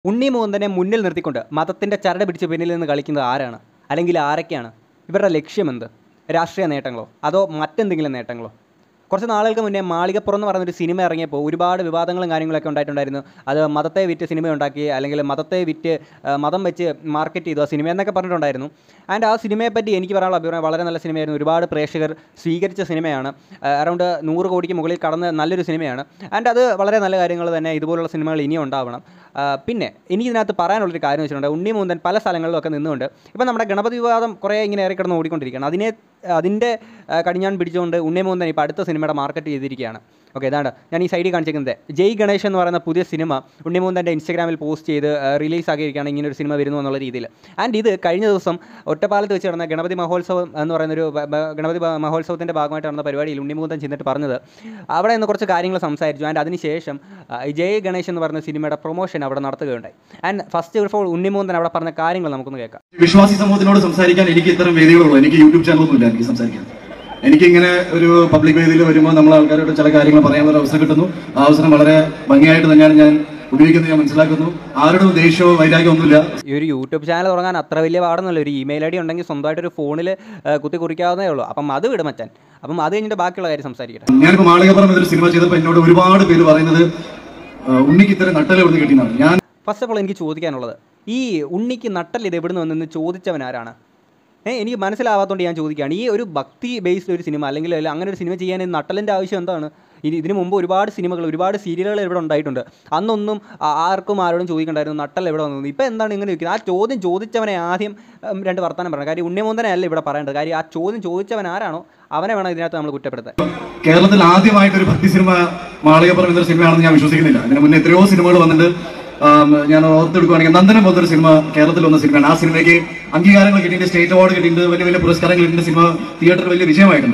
ഉണ്ണി മുകുന്ദനെ മുന്നിൽ നിർത്തിക്കൊണ്ട് മതത്തിൻ്റെ ചരട് പിടിച്ച് പിന്നിൽ നിന്ന് കളിക്കുന്നത് ആരാണ് അല്ലെങ്കിൽ ആരൊക്കെയാണ് ഇവരുടെ ലക്ഷ്യമെന്ത് രാഷ്ട്രീയ നേട്ടങ്ങളോ അതോ മറ്റെന്തെങ്കിലും നേട്ടങ്ങളോ കുറച്ച് നാളുകൾക്ക് മുന്നേ മാളികപ്പുറം എന്ന് പറയുന്നൊരു സിനിമ ഇറങ്ങിയപ്പോൾ ഒരുപാട് വിവാദങ്ങളും കാര്യങ്ങളൊക്കെ ഉണ്ടായിട്ടുണ്ടായിരുന്നു അത് മതത്തെ വിറ്റ് സിനിമ ഉണ്ടാക്കി അല്ലെങ്കിൽ മതത്തെ വിറ്റ് ആ, മതം വെച്ച് മാർക്കറ്റ് ചെയ്തു ആ സിനിമ എന്നൊക്കെ പറഞ്ഞിട്ടുണ്ടായിരുന്നു ആൻഡ് ആ സിനിമയെപ്പറ്റി എനിക്ക് പറയാനുള്ള അഭിപ്രായം വളരെ നല്ല സിനിമയായിരുന്നു ഒരുപാട് പ്രേക്ഷകർ സ്വീകരിച്ച സിനിമയാണ് അറൗണ്ട് നൂറ് കോടിക്ക് മുകളിൽ കടന്ന നല്ലൊരു സിനിമയാണ് ആൻഡ് അത് വളരെ നല്ല കാര്യങ്ങൾ തന്നെ ഇതുപോലുള്ള സിനിമകൾ ഇനിയും ഉണ്ടാവണം ആ, പിന്നെ എനിക്ക് ഇതിനകത്ത് പറയാനുള്ളൊരു കാര്യം വെച്ചിട്ടുണ്ട് ഉണ്ണി മൂന്തൻ പല സ്ഥലങ്ങളിലൊക്കെ നിന്നുകൊണ്ട് ഇപ്പം നമ്മുടെ ഗണപതി വിവാദം കുറേ ഇങ്ങനെ ഏറി കിടന്ന് ഓടിക്കൊണ്ടിരിക്കുകയാണ് അതിനെ അതിൻ്റെ ആ, കടിഞ്ഞാൺ പിടിച്ചുകൊണ്ട് ഉണ്ണി മൂന്തൻ ഇപ്പോൾ അടുത്ത സിനിമയുടെ മാർക്കറ്റ് ചെയ്തിരിക്കുകയാണ് ഓക്കെ ഇതാണ് ഞാൻ ഈ സൈഡിൽ കാണിച്ചിരിക്കുന്നത് ജയ് ഗണേഷ് എന്ന് പറയുന്ന പുതിയ സിനിമ ഉണ്ണിമൂന്തൻ്റെ ഇൻസ്റ്റാഗ്രാമിൽ പോസ്റ്റ് ചെയ്ത് റിലീസ് ആക്കിയിരിക്കുകയാണ് ഇങ്ങനെ ഒരു സിനിമ വരുന്നു എന്നുള്ള രീതിയിൽ ആൻഡ് ഇത് കഴിഞ്ഞ ദിവസം ഒറ്റപ്പാലത്ത് വെച്ച് നടന്ന ഗണപതി മഹോത്സവം എന്ന് പറയുന്നൊരു ബ- ബ- ഗണപതി ബ- മഹോത്സവത്തിൻ്റെ ഭാഗമായിട്ട് നടന്ന പരിപാടിയിൽ ഉണ്ണിമൂന്തൻ ചെന്നിട്ട് പറഞ്ഞത് അവിടെ നിന്ന് കുറച്ച് കാര്യങ്ങൾ സംസാരിച്ചു ആൻഡ് അതിനുശേഷം ആ, ജയ് ഗണേഷ് എന്ന് പറയുന്ന സിനിമയുടെ പ്രൊമോഷൻ അവിടെ നടത്തുകയുണ്ടായി ആൻഡ് ഫസ്റ്റ് ഓഫ് ഓൾ ഉണ്ണിമൂന്തൻ അവിടെ പറഞ്ഞ കാര്യങ്ങൾ നമുക്കൊന്ന് കേൾക്കാം വിശ്വാസി സമൂഹത്തിനോട് സംസാരിക്കാൻ എനിക്ക് ഇത്തരം വേദികളുള്ളൂ എനിക്ക് യൂട്യൂബ് ചാനലൊന്നുമില്ല എനിക്ക് സംസാരിക്കാൻ എനിക്ക് ഇങ്ങനെ ഒരു പബ്ലിക് വേദിയിൽ വരുമ്പോൾ നമ്മൾ ആൾക്കാരോട് ചില കാര്യങ്ങൾ പറയാനുള്ള ഒരു അവസരം കിട്ടുന്നു ആ അവസരം വളരെ ഭംഗിയായിട്ട് തന്നെയാണ് ഞാൻ ഉപയോഗിക്കുന്നത് ഞാൻ മനസ്സിലാക്കുന്നു ആരുടെ ദേഷ്യമോ വൈരാഗ്യമോ ഒന്നുമില്ല ഈ ഒരു യൂട്യൂബ് ചാനൽ തുടങ്ങാൻ അത്ര വലിയ പാടൊന്നുമില്ല ഒരു ഇമെയിൽ ഐ ഡി ഉണ്ടെങ്കിൽ സ്വന്തമായിട്ട് ഒരു ഫോണിൽ കുത്തി കുറിക്കാവുന്നേ ഉള്ളൂ അപ്പം അത് വിടും മച്ചാൻ അപ്പം അത് കഴിഞ്ഞിട്ട് ബാക്കിയുള്ള കാര്യം സംസാരിക്കട്ടെ ഞാനിപ്പോൾ മാളികപ്പുറം എന്നൊരു സിനിമ ചെയ്തപ്പോൾ എന്നോട് ഒരുപാട് പേര് പറയുന്നത് ആ, ഉണ്ണിക്ക് ഇത്തരം നട്ടൽ എവിടെ കിട്ടിയെന്നാണ് ഞാൻ ഫസ്റ്റ് ഓഫ് ഓൾ എനിക്ക് ചോദിക്കാനുള്ളത് ഈ ഉണ്ണിക്ക് നട്ടൽ ഇത് എവിടുന്ന് വന്നെന്ന് ചോദിച്ചവൻ ആരാണ് ഏ എനിക്ക് മനസ്സിലാവാത്തതുകൊണ്ട് ഞാൻ ചോദിക്കുകയാണ് ഈ ഒരു ഭക്തി ബേസ്ഡ് ഒരു സിനിമ അല്ലെങ്കിൽ അല്ല അങ്ങനെ ഒരു സിനിമ ചെയ്യാൻ ഈ നട്ടലിൻ്റെ ആവശ്യം എന്താണ് ഇനി ഇതിനു മുമ്പ് ഒരുപാട് സിനിമകൾ ഒരുപാട് സീരിയലുകൾ ഇവിടെ ഉണ്ടായിട്ടുണ്ട് അന്നൊന്നും ആ- ആർക്കും ആരോടും ചോദിക്കണ്ടായിരുന്നു നട്ടൽ എവിടെ വന്നു ഇപ്പം എന്താണ് ഇങ്ങനെ ചോദിക്കുന്നത് ആ ചോദ്യം ചോദിച്ചവനെ ആദ്യം ഉം, രണ്ട് വർത്തമാനം പറയണം കാര്യം ഉണ്ണിമൂന്തനെ അല്ല ഇവിടെ പറയേണ്ടത് കാര്യം ആ ചോദ്യം ചോദിച്ചവൻ ആരാണോ അവനെ വേണം ഇതിനകത്ത് നമ്മൾ കുറ്റപ്പെടുത്താൻ കേരളത്തിൽ ആദ്യമായിട്ട് ഒരു ഭക്തി സിനിമ മാളികപ്പുറം എന്നൊരു സിനിമയാണെന്ന് ഞാൻ വിശ്വസിക്കുന്നില്ല അതിന് മുന്നേ എത്രയോ സിനിമകൾ വന്നിട്ട് ആം, ഞാൻ ഓർത്തെടുക്കുകയാണെങ്കിൽ നന്ദനം പോലൊരു സിനിമ കേരളത്തിൽ വന്ന സിനിമയാണ് ആ സിനിമയ്ക്ക് അംഗീകാരങ്ങൾ കിട്ടിയിട്ടുണ്ട് സ്റ്റേറ്റ് അവാർഡ് കിട്ടിയിട്ടുണ്ട് വലിയ വലിയ പുരസ്കാരങ്ങൾ കിട്ടിയിട്ടുണ്ട് സിനിമ തിയേറ്ററിൽ വലിയ വിജയമായിട്ടുണ്ട്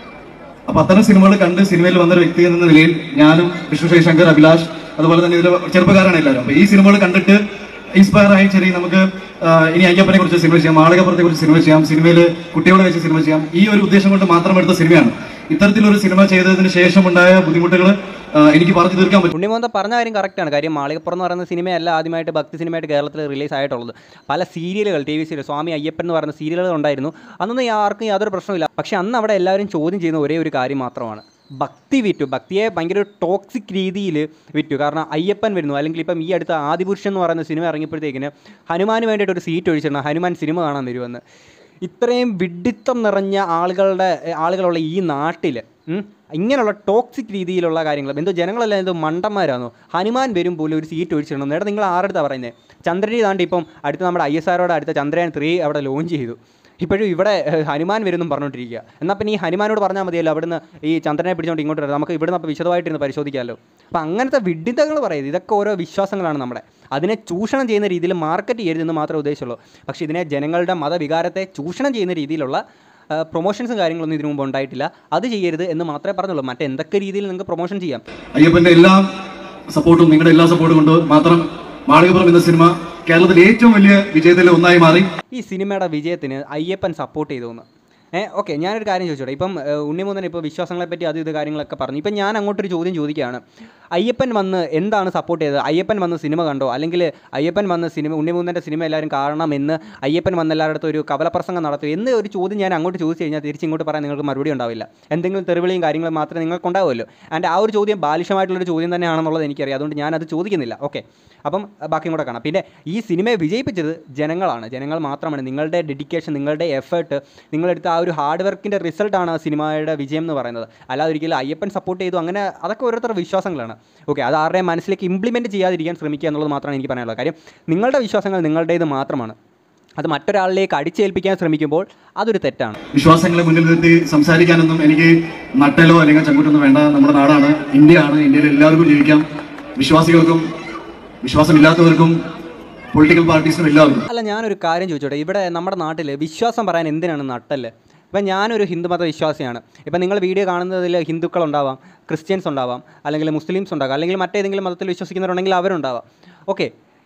അപ്പൊ അത്തരം സിനിമകൾ കണ്ട് സിനിമയിൽ വന്ന ഒരു വ്യക്തി എന്ന നിലയിൽ ഞാനും വിഷ്ണു ശങ്കർ അഭിലാഷ് അതുപോലെ തന്നെ ഇതിലെ ചെറുപ്പക്കാരാണ് എല്ലാവരും അപ്പൊ ഈ സിനിമകൾ കണ്ടിട്ട് ഇൻസ്പയർ ആയി ശരി നമുക്ക് ആ, ഇനി അയ്യപ്പനെ കുറിച്ച് സിനിമ ചെയ്യാം മാളകപ്പുറത്തെ കുറിച്ച് സിനിമ ചെയ്യാം സിനിമയിൽ കുട്ടികളെ വെച്ച് സിനിമ ചെയ്യാം ഈ ഒരു ഉദ്ദേശം കൊണ്ട് മാത്രം എടുത്ത സിനിമയാണ് ഇത്തരത്തിലൊരു സിനിമ ചെയ്തതിന് ശേഷം ഉണ്ടായ ബുദ്ധിമുട്ടുകൾ എനിക്ക് പറഞ്ഞു തീർക്കാൻ പറ്റും ഉണ്ണിമോന്ത പറഞ്ഞ കാര്യം കറക്റ്റാണ് കാര്യം മാളികപ്പുറം എന്ന് പറയുന്ന സിനിമയല്ല ആദ്യമായിട്ട് ഭക്തി സിനിമയായിട്ട് കേരളത്തിൽ റിലീസ് ആയിട്ടുള്ളത് പല സീരിയലുകൾ T V serial Swami Ayyappan എന്ന് പറയുന്ന സീരിയലുകൾ ഉണ്ടായിരുന്നു അന്നൊന്നും ഈ ആർക്കും യാതൊരു പ്രശ്നമില്ല പക്ഷെ അന്ന് അവിടെ എല്ലാവരും ചോദ്യം ചെയ്യുന്ന ഒരേ ഒരു കാര്യം മാത്രമാണ് ഭക്തി വിറ്റു ഭക്തിയെ ഭയങ്കര ടോക്സിക് രീതിയിൽ വിറ്റു കാരണം അയ്യപ്പൻ വരുന്നു അല്ലെങ്കിൽ ഇപ്പം ഈ അടുത്ത ആദിപുരുഷൻ എന്ന് പറയുന്ന സിനിമ ഇറങ്ങിയപ്പോഴത്തേക്കിന് ഹനുമാന് വേണ്ടിയിട്ട് ഒരു സീറ്റ് ഒഴിച്ചിട്ടുണ്ട് ഹനുമാൻ സിനിമ കാണാൻ വരുമെന്ന് ഇത്രയും വിഡിത്തം നിറഞ്ഞ ആളുകളുടെ ആളുകളുള്ള ഈ നാട്ടിൽ ഇങ്ങനെയുള്ള ടോക്സിക് രീതിയിലുള്ള കാര്യങ്ങൾ എന്തോ ജനങ്ങളെല്ലാം എന്തോ മണ്ടന്മാരാണോ ഹനുമാൻ വരും പോലും ഒരു സീറ്റ് ഒഴിച്ചിടണം നേരെ നിങ്ങൾ ആരുടെ പറയുന്നത് ചന്ദ്രനി താണ്ടി ഇപ്പം അടുത്ത നമ്മുടെ ഐ എസ് ആറോടെ അടുത്ത ചന്ദ്രയാൻ ത്രീ അവിടെ ലോഞ്ച് ചെയ്തു ഇപ്പോഴും ഇവിടെ ഏഹ്, ഹനുമാൻ വരുന്നും പറഞ്ഞുകൊണ്ടിരിക്കുക എന്നാൽ പിന്നെ ഈ ഹനുമാനോട് പറഞ്ഞാൽ മതിയല്ലോ അവിടുന്ന് ഈ ചന്ദ്രനെ പിടിച്ചുകൊണ്ട് ഇങ്ങോട്ട് വരാം നമുക്ക് ഇവിടുന്ന് അപ്പോൾ വിശദമായിട്ടിരുന്ന് പരിശോധിക്കാമല്ലോ അപ്പോൾ അങ്ങനത്തെ വിഡിതങ്ങൾ പറയുന്നത് ഇതൊക്കെ ഓരോ വിശ്വാസങ്ങളാണ് നമ്മുടെ അതിനെ ചൂഷണം ചെയ്യുന്ന രീതിയിൽ മാർക്കറ്റ് ചെയ്യരുതെന്ന് മാത്രമേ ഉദ്ദേശമുള്ളൂ പക്ഷേ ഇതിനെ ജനങ്ങളുടെ മതവികാരത്തെ ചൂഷണം ചെയ്യുന്ന രീതിയിലുള്ള പ്രൊമോഷൻസും കാര്യങ്ങളൊന്നും ഇതിനു മുമ്പ് ഉണ്ടായിട്ടില്ല അത് ചെയ്യരുത് എന്ന് മാത്രമേ പറഞ്ഞുള്ളൂ മറ്റെന്തൊക്കെ രീതിയിൽ നിങ്ങൾക്ക് പ്രൊമോഷൻ ചെയ്യാം അയ്യപ്പന്റെ എല്ലാ സപ്പോർട്ടും നിങ്ങളുടെ എല്ലാ സപ്പോർട്ടും കൊണ്ട് മാത്രം മാളികപ്പുറം എന്ന സിനിമ കേരളത്തിൽ ഏറ്റവും വലിയ വിജയത്തിൽ ഒന്നായി മാറി ഈ സിനിമയുടെ വിജയത്തിന് അയ്യപ്പൻ സപ്പോർട്ട് ചെയ്തു എന്ന് ഏ ഓക്കെ ഞാനൊരു കാര്യം ചോദിച്ചോട്ടെ ഇപ്പം ഏഹ്, ഉണ്ണിമൂന്നൻ ഇപ്പോൾ വിശ്വാസങ്ങളെ പറ്റി അത് ഇത് കാര്യങ്ങളൊക്കെ പറഞ്ഞു ഇപ്പം ഞാൻ അങ്ങോട്ടൊരു ചോദ്യം ചോദിക്കുകയാണ് അയ്യപ്പൻ വന്ന് എന്താണ് സപ്പോർട്ട് ചെയ്തത് അയ്യപ്പൻ വന്ന് സിനിമ കണ്ടോ അല്ലെങ്കിൽ അയ്യപ്പൻ വന്ന് സിനിമ ഉണ്ണിമൂന്നൻ്റെ സിനിമ എല്ലാവരും കാണണമെന്ന് അയ്യപ്പൻ വന്ന് എല്ലായിടത്തും ഒരു കവലപ്രസംഗം നടത്തും എന്ന് ഒരു ചോദ്യം ഞാൻ അങ്ങോട്ട് ചോദിച്ചു കഴിഞ്ഞാൽ തിരിച്ചിങ്ങോട്ട് പറയാൻ നിങ്ങൾക്ക് മറുപടി ഉണ്ടാവില്ല എന്തെങ്കിലും തെറിവിളിയും കാര്യങ്ങളും മാത്രമേ നിങ്ങൾക്ക് ഉണ്ടാവുമല്ലോ ആൻഡ് ആ ഒരു ചോദ്യം ബാലിശമായിട്ടുള്ളൊരു ചോദ്യം തന്നെയാണെന്നുള്ളത് എനിക്കറിയാം അതുകൊണ്ട് ഞാനത് ചോദിക്കുന്നില്ല ഓക്കെ അപ്പം ബാക്കിയും കൂടെ കാണാം പിന്നെ ഈ സിനിമയെ വിജയിപ്പിച്ചത് ജനങ്ങളാണ് ജനങ്ങൾ മാത്രമാണ് നിങ്ങളുടെ ഡെഡിക്കേഷൻ നിങ്ങളുടെ എഫേർട്ട് നിങ്ങളെടുത്ത ആ ഒരു ഹാർഡ് വർക്കിൻ്റെ റിസൾട്ടാണ് ആ സിനിമയുടെ വിജയം എന്ന് പറയുന്നത് അല്ലാതെ ഒരിക്കലും അയ്യപ്പൻ സപ്പോർട്ട് ചെയ്തു അങ്ങനെ അതൊക്കെ ഓരോരുത്തരുടെ വിശ്വാസങ്ങളാണ് ഓക്കെ അത് ആരുടെയും മനസ്സിലേക്ക് ഇംപ്ലിമെൻറ്റ് ചെയ്യാതിരിക്കാൻ ശ്രമിക്കുക എന്നുള്ളത് മാത്രമാണ് എനിക്ക് പറയാനുള്ളത് കാര്യം നിങ്ങളുടെ വിശ്വാസങ്ങൾ നിങ്ങളുടേത് മാത്രമാണ് അത് മറ്റൊരാളിലേക്ക് അടിച്ചേൽപ്പിക്കാൻ ശ്രമിക്കുമ്പോൾ അതൊരു തെറ്റാണ് വിശ്വാസങ്ങളെ മുന്നിൽ നിർത്തി സംസാരിക്കാനൊന്നും എനിക്ക് നട്ടലോ അല്ലെങ്കിൽ ചങ്കൂറ്റൊന്നും വേണ്ട നമ്മുടെ നാടാണ് ഇന്ത്യയാണ് ഇന്ത്യയിൽ എല്ലാവർക്കും ജീവിക്കാം വിശ്വാസികൾക്കും വിശ്വാസമില്ലാത്തവർക്കും പൊളിറ്റിക്കൽ പാർട്ടീസിനും എല്ലാവർക്കും അല്ല ഞാനൊരു കാര്യം ചോദിച്ചോട്ടെ ഇവിടെ നമ്മുടെ നാട്ടിൽ വിശ്വാസം പറയാൻ എന്തിനാണ് നട്ടല് ഇപ്പം ഞാനൊരു ഹിന്ദുമത വിശ്വാസിയാണ് ഇപ്പം നിങ്ങൾ വീഡിയോ കാണുന്നതിൽ ഹിന്ദുക്കളുണ്ടാവാം ക്രിസ്ത്യൻസ് ഉണ്ടാവാം അല്ലെങ്കിൽ മുസ്ലിംസ് ഉണ്ടാകാം അല്ലെങ്കിൽ മറ്റേതെങ്കിലും മതത്തിൽ വിശ്വസിക്കുന്നവരുണ്ടെങ്കിൽ അവരുണ്ടാവാം ഓക്കെ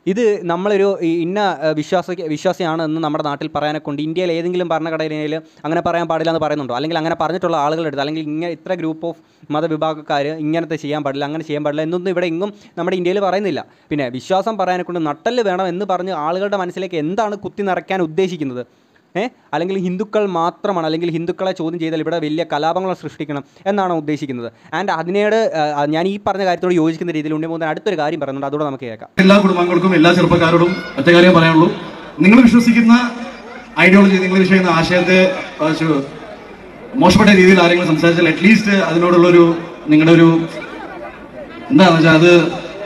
ഇത് നമ്മളൊരു ഈ ഇന്ന ഏഹ്, വിശ്വാസ വിശ്വാസിയാണ് എന്ന് നമ്മുടെ നാട്ടിൽ പറയാനെ കൊണ്ട് ഇന്ത്യയിൽ ഏതെങ്കിലും ഭരണഘടനയിൽ അങ്ങനെ പറയാൻ പാടില്ല എന്ന് പറയുന്നുണ്ടോ അല്ലെങ്കിൽ അങ്ങനെ പറഞ്ഞിട്ടുള്ള ആളുകളുടെ അടുത്ത് അല്ലെങ്കിൽ ഇങ്ങനെ ഇത്ര ഗ്രൂപ്പ് ഓഫ് മതവിഭാഗക്കാർ ഇങ്ങനത്തെ ചെയ്യാൻ പാടില്ല അങ്ങനെ ചെയ്യാൻ പാടില്ല എന്നൊന്നും ഇവിടെ എങ്ങും നമ്മുടെ ഇന്ത്യയിൽ പറയുന്നില്ല പിന്നെ വിശ്വാസം പറയാനെ കൊണ്ട് നട്ടല് വേണം എന്ന് പറഞ്ഞ് ആളുകളുടെ മനസ്സിലേക്ക് എന്താണ് കുത്തി നിറയ്ക്കാൻ ഉദ്ദേശിക്കുന്നത് ഏ അല്ലെങ്കിൽ ഹിന്ദുക്കൾ മാത്രമാണ് അല്ലെങ്കിൽ ഹിന്ദുക്കളെ ചോദ്യം ചെയ്താൽ ഇവിടെ വലിയ കലാപങ്ങൾ സൃഷ്ടിക്കണം എന്നാണ് ഉദ്ദേശിക്കുന്നത് ആൻഡ് അതിനോട് ആ, ഞാൻ ഈ പറഞ്ഞ കാര്യത്തോട് യോജിക്കുന്ന രീതിയിൽ ഉണ്ണിമൂന്നൻ അടുത്തൊരു കാര്യം പറയുന്നുണ്ട് അതുകൂടെ നമുക്ക് കേൾക്കാം എല്ലാ കുടുംബാംഗങ്ങൾക്കും എല്ലാ ചെറുപ്പക്കാരോടും ഒറ്റ കാര്യം പറയാനുള്ളൂ നിങ്ങൾ വിശ്വസിക്കുന്ന ഐഡിയോളജി നിങ്ങൾ വിശ്വസിക്കുന്ന ആശയത്തെ ആ, ശു- മോശപ്പെട്ട രീതിയിൽ ആരെങ്കിലും സംസാരിച്ചാൽ അറ്റ്ലീസ്റ്റ് അതിനോടുള്ളൊരു നിങ്ങളുടെ ഒരു എന്താണെന്ന് വെച്ചാൽ അത്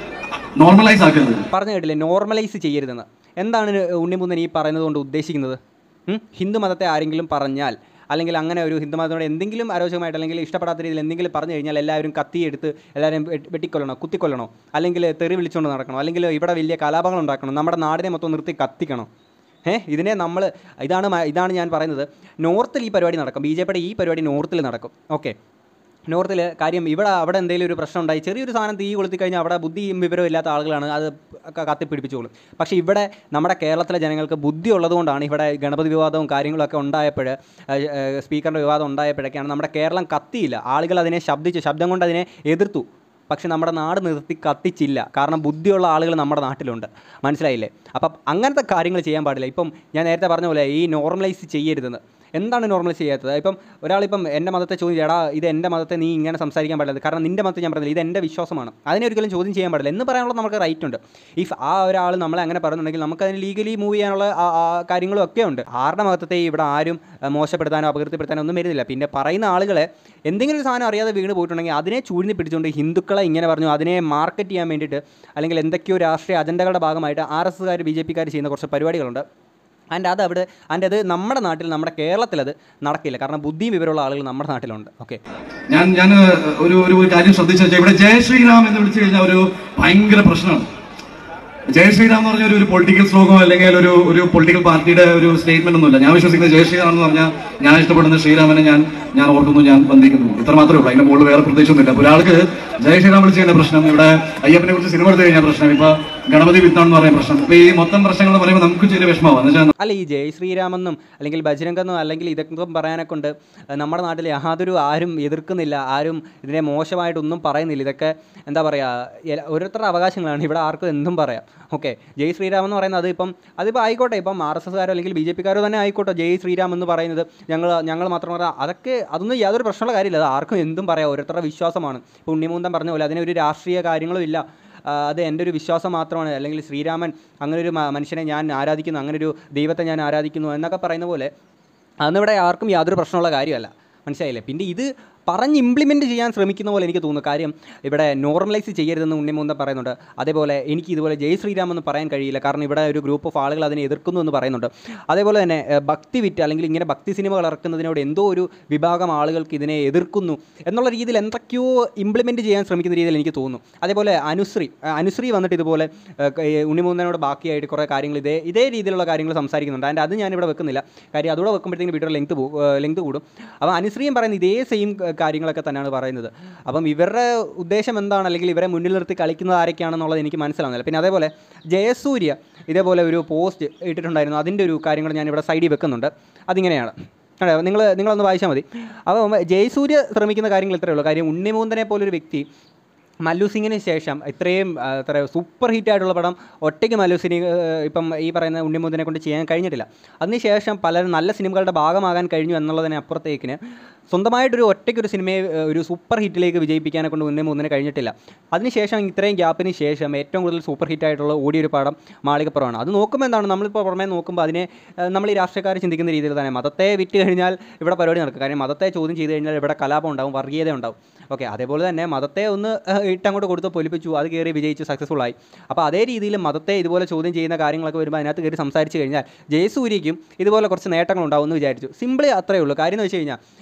നോർമലൈസ് ആക്കരുത് പറഞ്ഞു കേട്ടില്ലേ നോർമലൈസ് ചെയ്യരുതെന്ന് എന്താണ് ഉണ്ണിമുന്നൻ ഈ പറയുന്നത് കൊണ്ട് ഉദ്ദേശിക്കുന്നത് ഉം? ഹിന്ദു മതത്തെ ആരെങ്കിലും പറഞ്ഞാൽ അല്ലെങ്കിൽ അങ്ങനെ ഒരു ഹിന്ദു മതത്തോട് എന്തെങ്കിലും അരോചകമായിട്ട് അല്ലെങ്കിൽ ഇഷ്ടപ്പെടാത്ത രീതിയിൽ എന്തെങ്കിലും പറഞ്ഞു കഴിഞ്ഞാൽ എല്ലാവരും കത്തിയെടുത്ത് എല്ലാവരും വെട്ടി- വെട്ടിക്കൊല്ലണോ കുത്തിക്കൊല്ലണോ അല്ലെങ്കിൽ തെറി വിളിച്ചുകൊണ്ട് നടക്കണോ അല്ലെങ്കിൽ ഇവിടെ വലിയ കലാപങ്ങൾ ഉണ്ടാക്കണം നമ്മുടെ നാടിനെ മൊത്തം നിർത്തി കത്തിക്കണോ ഏഹ് ഇതിനെ നമ്മൾ ഇതാണ് മ- ഇതാണ് ഞാൻ പറയുന്നത് നോർത്തിൽ ഈ പരിപാടി നടക്കും ബി ജെ പിയുടെ ഈ പരിപാടി നോർത്തിൽ നടക്കും ഓക്കെ നോർത്തിൽ കാര്യം ഇവിടെ അവിടെ എന്തെങ്കിലും ഒരു പ്രശ്നം ഉണ്ടായി ചെറിയൊരു സാധനം തീ കൊളുത്തി കഴിഞ്ഞാൽ അവിടെ ബുദ്ധിയും വിവരവും ഇല്ലാത്ത ആളുകളാണ് അത് ക- കത്തിപ്പിടിപ്പിച്ചോളും പക്ഷേ ഇവിടെ നമ്മുടെ കേരളത്തിലെ ജനങ്ങൾക്ക് ബുദ്ധി ഉള്ളതുകൊണ്ടാണ് ഇവിടെ ഗണപതി വിവാദവും കാര്യങ്ങളൊക്കെ ഉണ്ടായപ്പോൾ സ്പീക്കറിൻ്റെ വിവാദം ഉണ്ടായപ്പോഴൊക്കെയാണ് നമ്മുടെ കേരളം കത്തിയില്ല ആളുകൾ അതിനെ ശബ്ദിച്ചു ശബ്ദം കൊണ്ട് അതിനെ എതിർത്തു പക്ഷെ നമ്മുടെ നാട് നിർത്തി കത്തിച്ചില്ല കാരണം ബുദ്ധിയുള്ള ആളുകൾ നമ്മുടെ നാട്ടിലുണ്ട് മനസ്സിലായില്ലേ അപ്പം അങ്ങനത്തെ കാര്യങ്ങൾ ചെയ്യാൻ പാടില്ല ഇപ്പം ഞാൻ നേരത്തെ പറഞ്ഞ പോലെ ഈ നോർമലൈസ് ചെയ്യരുതെന്ന് എന്താണ് നോർമലൈസ് ചെയ്യാത്തത് ഇപ്പം ഒരാളിപ്പം എൻ്റെ മതത്തെ ചോദ്യം എടാ ഇത് എൻ്റെ മതത്തെ നീ ഇങ്ങനെ സംസാരിക്കാൻ പാടില്ല കാരണം നിൻ്റെ മതത്തെ ഞാൻ പറഞ്ഞില്ല ഇത് എൻ്റെ വിശ്വാസമാണ് അതിനെ ഒരിക്കലും ചോദ്യം ചെയ്യാൻ പാടില്ല എന്ന് പറയാനുള്ള നമുക്ക് റൈറ്റ് ഉണ്ട് ഇഫ് ആ ഒരാൾ നമ്മളെ അങ്ങനെ പറയുന്നുണ്ടെങ്കിൽ നമുക്ക് അതിന് ലീഗലി മൂവ് ചെയ്യാനുള്ള ആ- ആ കാര്യങ്ങളും ഒക്കെ ഉണ്ട് ആരുടെ മതത്തെ ഇവിടെ ആരും അഹ്, മോശപ്പെടുത്താനോ അപകീർത്തിപ്പെടുത്താനോ ഒന്നും വരുന്നില്ല പിന്നെ പറയുന്ന ആളുകളെ എന്തെങ്കിലും ഒരു സാധനം അറിയാതെ വീണ് പോയിട്ടുണ്ടെങ്കിൽ അതിനെ ചൂഴ്ന്ന് പിടിച്ചുകൊണ്ട് ഹിന്ദുക്കളെ ഇങ്ങനെ പറഞ്ഞു അതിനെ മാർക്കറ്റ് ചെയ്യാൻ വേണ്ടിയിട്ട് അല്ലെങ്കിൽ എന്തൊക്കെയോ രാഷ്ട്രീയ അജണ്ടകളുടെ ഭാഗമായിട്ട് ആർ എസ് എസ്കാർ ബി ജെ പിക്കാർ ചെയ്യുന്ന കുറച്ച് പരിപാടികളുണ്ട് ആൻഡ് അത് അവിടെ ആൻഡ് അത് നമ്മുടെ നാട്ടിൽ നമ്മുടെ കേരളത്തിൽ അത് നടക്കില്ല കാരണം ബുദ്ധിയും വിവരമുള്ള ആളുകൾ നമ്മുടെ നാട്ടിലുണ്ട് ഓക്കെ ഞാൻ ഞാൻ ഒരു ഒരു ഒരു കാര്യം ശ്രദ്ധിച്ചു വെച്ചാൽ ഇവിടെ ജയ ശ്രീറാം എന്ന് വിളിച്ചു കഴിഞ്ഞാൽ ഒരു ഭയങ്കര പ്രശ്നമാണ് ജയ ശ്രീറാം എന്ന് പറഞ്ഞ ഒരു- ഒരു പൊളിറ്റിക്കൽ സ്ലോഗോ അല്ലെങ്കിൽ ഒരു ഒരു പൊളിറ്റിക്കൽ പാർട്ടിയുടെ ഒരു സ്റ്റേറ്റ്മെന്റ് ഒന്നുമില്ല ഞാൻ വിശ്വസിക്കുന്നത് ജയ ശ്രീറാം എന്ന് പറഞ്ഞാൽ ഞാൻ ഇഷ്ടപ്പെടുന്ന ശ്രീരാമനെ ഞാൻ ഞാൻ ഓർക്കുന്നു ഞാൻ വന്ദിക്കുന്നു ഇത്ര മാത്രമേ ഉള്ളൂ അതിന്റെ മുകളിൽ വേറെ പ്രത്യേകിച്ചൊന്നുമില്ല അപ്പൊ ഒരാൾക്ക് ജയ ശ്രീറാം വിളിച്ചു കഴിഞ്ഞാൽ പ്രശ്നം ഇവിടെ അയ്യപ്പനെ കുറിച്ച് സിനിമ എടുത്തു കഴിഞ്ഞാൽ പ്രശ്നം ഇപ്പൊ ഗണപതി വിത്താണെന്ന് പറയുന്ന പ്രശ്നം ഇപ്പൊ ഈ മൊത്തം പ്രശ്നങ്ങൾ എന്ന് പറയുമ്പോൾ നമുക്ക് ചെറിയ വിഷമമാവും എന്ന് വെച്ചാൽ അല്ല ഈ ജയ് ശ്രീരാമെന്നും അല്ലെങ്കിൽ ബജരംഗെന്നും അല്ലെങ്കിൽ ഇതൊക്കെ പറയാനെ കൊണ്ട് അഹ് നമ്മുടെ നാട്ടിൽ യാതൊരു ആരും എതിർക്കുന്നില്ല ആരും ഇതിനെ മോശമായിട്ടൊന്നും പറയുന്നില്ല ഇതൊക്കെ എന്താ പറയുക ഓരോരുത്തരുടെ അവകാശങ്ങളാണ് ഇവിടെ ആർക്കും എന്തും പറയാം ഓക്കെ ജയ് ശ്രീരാം എന്ന് പറയുന്നത് അതിപ്പം അതിപ്പോൾ ആയിക്കോട്ടെ ഇപ്പം ആർ എസ് എസ്കാരോ അല്ലെങ്കിൽ ബി ജെ പിക്കാരോ തന്നെ ആയിക്കോട്ടെ ജയ് ശ്രീരാം എന്ന് പറയുന്നത് ഞങ്ങൾ ഞങ്ങൾ മാത്രം പറയാം അതൊക്കെ അതൊന്നും യാതൊരു പ്രശ്നമുള്ള കാര്യമില്ല അത് ആർക്കും എന്തും പറയാം ഓരോരുത്തരുടെ വിശ്വാസമാണ് ഇപ്പോൾ ഉണ്ണിമൂന്തൻ പറഞ്ഞ പോലെ അതിനൊരു രാഷ്ട്രീയ കാര്യങ്ങളും ഇല്ല ആ, അത് എൻ്റെ ഒരു വിശ്വാസം മാത്രമാണ് അല്ലെങ്കിൽ ശ്രീരാമൻ അങ്ങനെ ഒരു മ- മനുഷ്യനെ ഞാൻ ആരാധിക്കുന്നു അങ്ങനെ ഒരു ദൈവത്തെ ഞാൻ ആരാധിക്കുന്നു എന്നൊക്കെ പറയുന്ന പോലെ അതൊന്നും ഇവിടെ ആർക്കും യാതൊരു പ്രശ്നമുള്ള കാര്യമല്ല മനസ്സിലായില്ലേ പിന്നെ ഇത് പറഞ്ഞ് ഇംപ്ലിമെൻറ്റ് ചെയ്യാൻ ശ്രമിക്കുന്ന പോലെ എനിക്ക് തോന്നുന്നു കാര്യം ഇവിടെ നോർമലൈസ് ചെയ്യരുതെന്ന് ഉണ്ണിമൂന്ത പറയുന്നുണ്ട് അതേപോലെ എനിക്ക് ഇതുപോലെ ജയ് ശ്രീരാം എന്ന് പറയാൻ കഴിയില്ല കാരണം ഇവിടെ ഒരു ഗ്രൂപ്പ് ഓഫ് ആളുകൾ അതിനെ എതിർക്കുന്നു എന്ന് പറയുന്നുണ്ട് അതേപോലെ തന്നെ ഏഹ്, ഭക്തി വിറ്റ് അല്ലെങ്കിൽ ഇങ്ങനെ ഭക്തി സിനിമകൾ ഇറക്കുന്നതിനോട് എന്തോ ഒരു വിഭാഗം ആളുകൾക്ക് ഇതിനെ എതിർക്കുന്നു എന്നുള്ള രീതിയിൽ എന്തൊക്കെയോ ഇംപ്ലിമെൻറ്റ് ചെയ്യാൻ ശ്രമിക്കുന്ന രീതിയിൽ എനിക്ക് തോന്നുന്നു അതേപോലെ അനുശ്രീ ആ, അനുശ്രീ വന്നിട്ട് ഇതുപോലെ ഏഹ്, ക- ഈ ഉണ്ണിമൂന്നനോട് ബാക്കിയായിട്ട് കുറേ കാര്യങ്ങൾ ഇതേ ഇതേ രീതിയിലുള്ള കാര്യങ്ങൾ സംസാരിക്കുന്നുണ്ട് അതിൻ്റെ അത് ഞാനിവിടെ വെക്കുന്നില്ല കാര്യം അതുകൂടെ വെക്കുമ്പോഴത്തേക്കും വീഡിയോ ലെങ്ത് ലെങ്ത് കൂടും അപ്പോൾ അനുശ്രീയും പറയുന്ന ഇതേ സെയിം കാര്യങ്ങളൊക്കെ തന്നെയാണ് പറയുന്നത് അപ്പം ഇവരുടെ ഉദ്ദേശം എന്താണ് അല്ലെങ്കിൽ ഇവരെ മുന്നിൽ നിർത്തി കളിക്കുന്നത് ആരൊക്കെയാണെന്നുള്ളത് എനിക്ക് മനസ്സിലാവുന്നില്ല പിന്നെ അതേപോലെ ജയസൂര്യ ഇതേപോലെ ഒരു പോസ്റ്റ് ഇട്ടിട്ടുണ്ടായിരുന്നു അതിൻ്റെ ഒരു കാര്യങ്ങൾ ഞാനിവിടെ സൈഡിൽ വെക്കുന്നുണ്ട് അതിങ്ങനെയാണ് നിങ്ങൾ നിങ്ങളൊന്ന് വായിച്ചാൽ മതി അപ്പോൾ ജയസൂര്യ ശ്രമിക്കുന്ന കാര്യങ്ങൾ ഇത്രയേ ഉള്ളൂ കാര്യം ഉണ്ണിമൂന്തനെ പോലൊരു വ്യക്തി മല്ലു സിംഗിന് ശേഷം ഇത്രയും ആ, എത്ര സൂപ്പർ ഹിറ്റ് ആയിട്ടുള്ള പടം ഒറ്റയ്ക്ക് മല്ലു സിംഗ് ഇപ്പം ഈ പറയുന്ന ഉണ്ണിമൂന്തനെ കൊണ്ട് ചെയ്യാൻ കഴിഞ്ഞിട്ടില്ല അതിനുശേഷം പല നല്ല സിനിമകളുടെ ഭാഗമാകാൻ കഴിഞ്ഞു എന്നുള്ളതിന് അപ്പുറത്തേക്കിന് സ്വന്തമായിട്ടൊരു ഒറ്റയ്ക്കൊരു സിനിമയെ ഏഹ്, ഒരു സൂപ്പർ ഹിറ്റിലേക്ക് വിജയിപ്പിക്കാനെ കൊണ്ട് ഉണ്ണിമൂന്നിന് കഴിഞ്ഞിട്ടില്ല അതിനുശേഷം ഇത്രയും ഗ്യാപ്പിന് ശേഷം ഏറ്റവും കൂടുതൽ സൂപ്പർ ഹിറ്റ് ആയിട്ടുള്ള ഓടിയൊരു പടം മാളികപ്പുറമാണ് അത് നോക്കുമ്പോൾ എന്താണ് നമ്മളിപ്പോൾ പുറമേ നോക്കുമ്പോൾ അതിനെ ഏഹ്, നമ്മൾ ഈ രാഷ്ട്രീയക്കാർ ചിന്തിക്കുന്ന രീതിയിൽ തന്നെ മതത്തെ വിറ്റ് കഴിഞ്ഞാൽ ഇവിടെ പരിപാടി നടക്കും കാര്യം മതത്തെ ചോദ്യം ചെയ്ത് കഴിഞ്ഞാൽ ഇവിടെ കലാപം ഉണ്ടാവും വർഗീയത ഉണ്ടാവും ഓക്കെ അതേപോലെ തന്നെ മതത്തെ ഒന്ന് ഏഹ്, ഇട്ടങ്ങോട്ട് കൊടുത്ത് പൊലിപ്പിച്ചു അത് കയറി വിജയിച്ചു സക്സസ്ഫുൾ ആയി അപ്പോൾ അതേ രീതിയിൽ മതത്തെ ഇതുപോലെ ചോദ്യം ചെയ്യുന്ന കാര്യങ്ങളൊക്കെ വരുമ്പോൾ അതിനകത്ത് കയറി സംസാരിച്ച് കഴിഞ്ഞാൽ ജയസൂര്യയ്ക്കും ഇതുപോലെ കുറച്ച് നേട്ടങ്ങൾ ഉണ്ടാവും എന്ന് വിചാരിച്ചു സിമ്പിളി അത്രയേ ഉള്ളൂ കാര്യം എന്ന് വെച്ച് കഴിഞ്ഞാൽ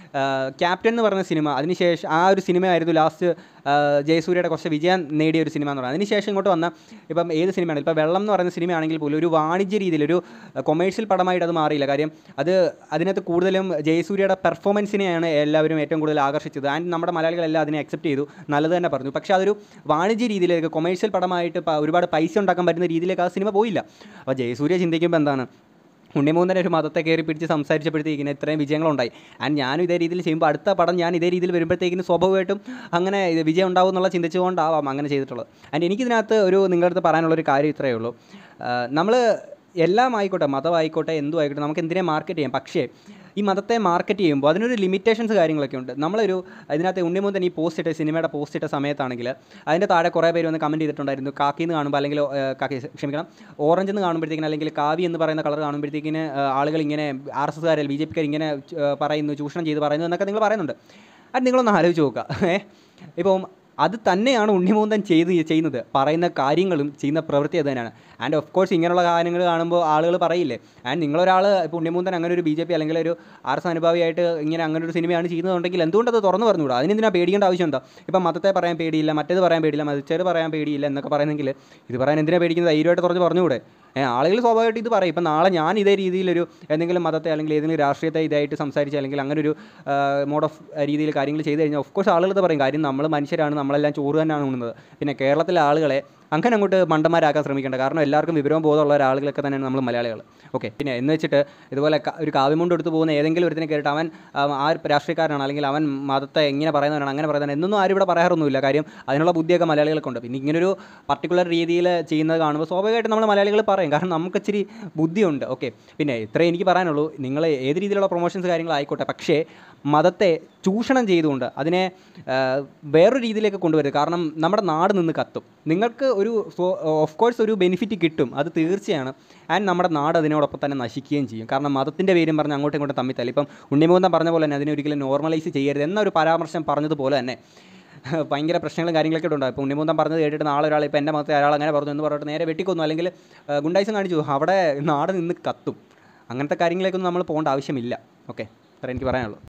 ക്യാപ്റ്റൻ എന്ന് പറയുന്ന സിനിമ അതിനുശേഷം ആ ഒരു സിനിമയായിരുന്നു ലാസ്റ്റ് ജയസൂര്യയുടെ കുറച്ച് വിജയം നേടിയ ഒരു സിനിമ എന്ന് പറയുന്നത് അതിനുശേഷം ഇങ്ങോട്ട് വന്ന ഇപ്പം ഏത് സിനിമയാണ് ഇപ്പോൾ വെള്ളം എന്ന് പറയുന്ന സിനിമയാണെങ്കിൽ പോലും ഒരു വാണിജ്യ രീതിയിൽ ഒരു കൊമേഴ്ഷ്യൽ പടമായിട്ട് അത് മാറിയില്ല കാര്യം അത് അതിനകത്ത് കൂടുതലും ജയസൂര്യയുടെ പെർഫോമൻസിനെയാണ് എല്ലാവരും ഏറ്റവും കൂടുതൽ ആകർഷിച്ചത് ആൻഡ് നമ്മുടെ മലയാളികളെല്ലാം അതിനെ അക്സെപ്റ്റ് ചെയ്തു നല്ലത് തന്നെ പറഞ്ഞു പക്ഷേ അതൊരു വാണിജ്യ രീതിയിലേക്ക് കൊമേഴ്ഷ്യൽ പടമായിട്ട് പ- ഒരുപാട് പൈസ ഉണ്ടാക്കാൻ പറ്റുന്ന രീതിയിലേക്ക് ആ സിനിമ പോയില്ല അപ്പോൾ ജയസൂര്യ ചിന്തിക്കുമ്പോൾ എന്താണ് ഉണ്ണിമൂന്നനെ ഒരു മതത്തെ കയറി പിടിച്ച് സംസാരിച്ചപ്പോഴത്തേക്കിന് ഇത്രയും വിജയങ്ങളുണ്ടായി ആൻഡ് ഞാനും ഇതേ രീതിയിൽ ചെയ്യുമ്പോൾ അടുത്ത പടം ഞാൻ ഇതേ രീതിയിൽ വരുമ്പോഴത്തേക്കിന് സ്വാഭാവികമായിട്ടും അങ്ങനെ ഇത് വിജയം ഉണ്ടാവും എന്നുള്ള ചിന്തിച്ചുകൊണ്ടാവാം അങ്ങനെ ചെയ്തിട്ടുള്ളത് ആൻഡ് എനിക്കിതിനകത്ത് ഒരു നിങ്ങളുടെ അടുത്ത് പറയാനുള്ള ഒരു കാര്യം ഇത്രയേ ഉള്ളൂ നമ്മൾ എല്ലാം ആയിക്കോട്ടെ മതമായിക്കോട്ടെ എന്തും ആയിക്കോട്ടെ നമുക്ക് എന്തിനെ മാർക്കറ്റ് ചെയ്യാം പക്ഷേ ഈ മതത്തെ മാർക്കറ്റ് ചെയ്യുമ്പോൾ അതിനൊരു ലിമിറ്റേഷൻസ് കാര്യങ്ങളൊക്കെ ഉണ്ട് നമ്മളൊരു ഇതിനകത്ത് ഉണ്ണിമൂന്തൻ ഈ പോസ്റ്റ് ഇട്ട സിനിമയുടെ പോസ്റ്റ് ഇട്ട സമയത്താണെങ്കിൽ അതിൻ്റെ താഴെ കുറേ പേര് വന്ന് കമൻറ്റ് ചെയ്തിട്ടുണ്ടായിരുന്നു കാക്കി എന്ന് കാണുമ്പോൾ അല്ലെങ്കിൽ ഏഹ്, കാക്കി ക്ഷമിക്കണം ഓറഞ്ച് എന്ന് കാണുമ്പോഴത്തേക്കിന് അല്ലെങ്കിൽ കാവി എന്ന് പറയുന്ന കളർ കാണുമ്പോഴത്തേക്കിന് ഏഹ്, ആളുകൾ ഇങ്ങനെ ആർ എസ് എസ്കാരിൽ ബി ജെ പിക്കാർ ഇങ്ങനെ ഏഹ്, പറയുന്നു ചൂഷണം ചെയ്ത് പറയുന്നു എന്നൊക്കെ നിങ്ങൾ പറയുന്നുണ്ട് അത് നിങ്ങളൊന്ന് ആലോചിച്ച് നോക്കുക ഏ ഇപ്പം അത് തന്നെയാണ് ഉണ്ണിമൂന്തൻ ചെയ്ത് ചെയ്യുന്നത് പറയുന്ന കാര്യങ്ങളും ചെയ്യുന്ന പ്രവൃത്തി അത് തന്നെയാണ് ആൻഡ് ഓഫ് കോഴ്സ് ഇങ്ങനെയുള്ള കാര്യങ്ങൾ കാണുമ്പോൾ ആളുകൾ പറയില്ലേ ആൻഡ് നിങ്ങളൊരാൾ ഇപ്പോൾ ഉണ്ണിമൂന്തൻ അങ്ങനെ ഒരു ബി ജെ പി അല്ലെങ്കിൽ ഒരു ആർ എസ് അനുഭാവിയായിട്ട് ഇങ്ങനെ അങ്ങനെ ഒരു സിനിമയാണ് ചെയ്യുന്നതുണ്ടെങ്കിൽ എന്തുകൊണ്ട് അത് തുറന്നു പറഞ്ഞുകൂടാ അതിനെന്തിനാ പേടിക്കേണ്ട ആവശ്യം എന്താ ഇപ്പം മതത്തെ പറയാൻ പേടിയില്ല മറ്റേത് പറയാൻ പേടിയില്ല മതിച്ചേത് പറയാൻ പേടിയില്ല എന്നൊക്കെ പറയുന്നെങ്കിൽ ഇത് പറയാൻ എന്തിനാ പേടിക്കുന്നത് ധൈര്യമായിട്ട് തുറന്ന് പറഞ്ഞുകൂടെ ഏ, ആളുകൾ സ്വാഭാവികമായിട്ട് ഇത് പറയും ഇപ്പം നാളെ ഞാൻ ഇതേ രീതിയിലൊരു എന്തെങ്കിലും മതത്തെ അല്ലെങ്കിൽ ഏതെങ്കിലും രാഷ്ട്രീയത്തെ ഇതായിട്ട് സംസാരിച്ച് അല്ലെങ്കിൽ അങ്ങനെ ഒരു മോഡ് ഓഫ് രീതിയിൽ കാര്യങ്ങൾ ചെയ്ത് കഴിഞ്ഞാൽ ഓഫ് കോഴ്സ് ആളുകൾ ഇത് പറയും കാര്യം നമ്മൾ മനുഷ്യരാണ് നമ്മളെല്ലാം ചോറ് തന്നെയാണ് ഉണ്ണുന്നത് പിന്നെ കേരളത്തിലെ ആളുകളെ അങ്ങനെ അങ്ങോട്ട് മണ്ടന്മാരാക്കാൻ ശ്രമിക്കേണ്ട കാരണം എല്ലാവർക്കും വിവരവും ബോധമുള്ള ഒരാളുകളൊക്കെ തന്നെയാണ് നമ്മൾ മലയാളികൾ ഓക്കെ പിന്നെ എന്ന് വെച്ചിട്ട് ഇതുപോലെ ക- ഒരു കാവ്യമുണ്ട് എടുത്ത് പോകുന്ന ഏതെങ്കിലും ഒരുത്തിനെ കേട്ടിട്ട് അവൻ ആ, ആ ഒരു രാഷ്ട്രീയക്കാരനാണ് അല്ലെങ്കിൽ അവൻ മതത്തെ എങ്ങനെ പറയുന്നവനാണ് അങ്ങനെ പറയുന്നത് എന്നൊന്നും ആരും ഇവിടെ പറയാറൊന്നുമില്ല കാര്യം അതിനുള്ള ബുദ്ധിയൊക്കെ മലയാളികൾക്കുണ്ട് പിന്നെ ഇങ്ങനൊരു പർട്ടിക്കുലർ രീതിയിൽ ചെയ്യുന്നത് കാണുമ്പോൾ സ്വാഭാവികമായിട്ടും നമ്മൾ മലയാളികൾ പറയും കാരണം നമുക്ക് ഇച്ചിരി ബുദ്ധിയുണ്ട് ഓക്കെ പിന്നെ ഇത്രേ എനിക്ക് പറയാനുള്ളൂ നിങ്ങൾ ഏത് രീതിയിലുള്ള പ്രൊമോഷൻസ് കാര്യങ്ങളായിക്കോട്ടെ പക്ഷേ മതത്തെ ചൂഷണം ചെയ്തുകൊണ്ട് അതിനെ ആ, വേറൊരു രീതിയിലേക്ക് കൊണ്ടുവരുത് കാരണം നമ്മുടെ നാട് നിന്ന് കത്തും നിങ്ങൾക്ക് ഒരു ഓഫ് കോഴ്സ് ഒരു ബെനിഫിറ്റ് കിട്ടും അത് തീർച്ചയാണ് ആൻഡ് നമ്മുടെ നാട് അതിനോടൊപ്പം തന്നെ നശിക്കുകയും ചെയ്യും കാരണം മതത്തിൻ്റെ പേരും പറഞ്ഞ് അങ്ങോട്ടും ഇങ്ങോട്ടും തമ്മിൽ തല്ലി ഇപ്പം ഉണ്ണിമൂന്തൻ പറഞ്ഞ പോലെ തന്നെ അതിനെ ഒരിക്കലും നോർമലൈസ് ചെയ്യരുത് എന്നൊരു പരാമർശം പറഞ്ഞതുപോലെ തന്നെ ഭയങ്കര പ്രശ്നങ്ങളും കാര്യങ്ങളൊക്കെ ഉണ്ടാവും ഇപ്പോൾ ഉണ്ണിമൂന്തൻ പറഞ്ഞത് കേട്ടിട്ട് നാളെ ഒരാൾ ഇപ്പോൾ എൻ്റെ മതത്തെ ഒരാൾ അങ്ങനെ പറഞ്ഞു എന്ന് പറഞ്ഞിട്ട് നേരെ വെട്ടിക്കൊന്നു അല്ലെങ്കിൽ ആ, ഗുണ്ടായിസം കാണിച്ചു അവിടെ നാട് നിന്ന് കത്തും അങ്ങനത്തെ കാര്യങ്ങളിലേക്കൊന്നും നമ്മൾ പോകേണ്ട ആവശ്യമില്ല ഓക്കെ അത്ര എനിക്ക് പറയാനുള്ളൂ